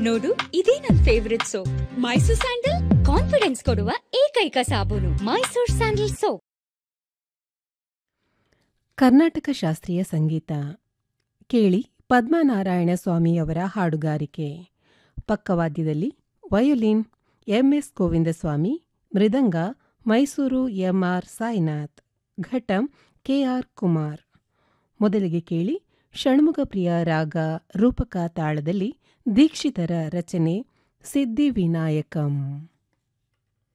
ನೋಡು ಇದೇ ನನ್ favourite soap Mysore sandal confidence ಕೊಡುವ ಏಕೈಕ ಸಾಬೂನು ಮೈಸೂರ್ ಸ್ಯಾಂಡಲ್ ಸೋಪ್ ಕರ್ನಾಟಕ ಶಾಸ್ತ್ರೀಯ ಸಂಗೀತ ಕೇಳಿ ಪದ್ಮನಾರಾಯಣ ಸ್ವಾಮಿಯವರ ಹಾಡುಗಾರಿಕೆ ಪಕ್ಕವಾದ್ಯದಲ್ಲಿ violin MS Govindaswamy mridanga Mysore MR Sainath ghatam KR Kumar ಮೊದಲಿಗೆ ಕೇಳಿ ಷಣ್ಮುಖಪ್ರಿಯ ರಾಗ ರೂಪಕ ತಾಳದಲ್ಲಿ ದೀಕ್ಷಿತರ ರಚನೆ ಸಿದ್ಧಿವಿನಾಯಕಂ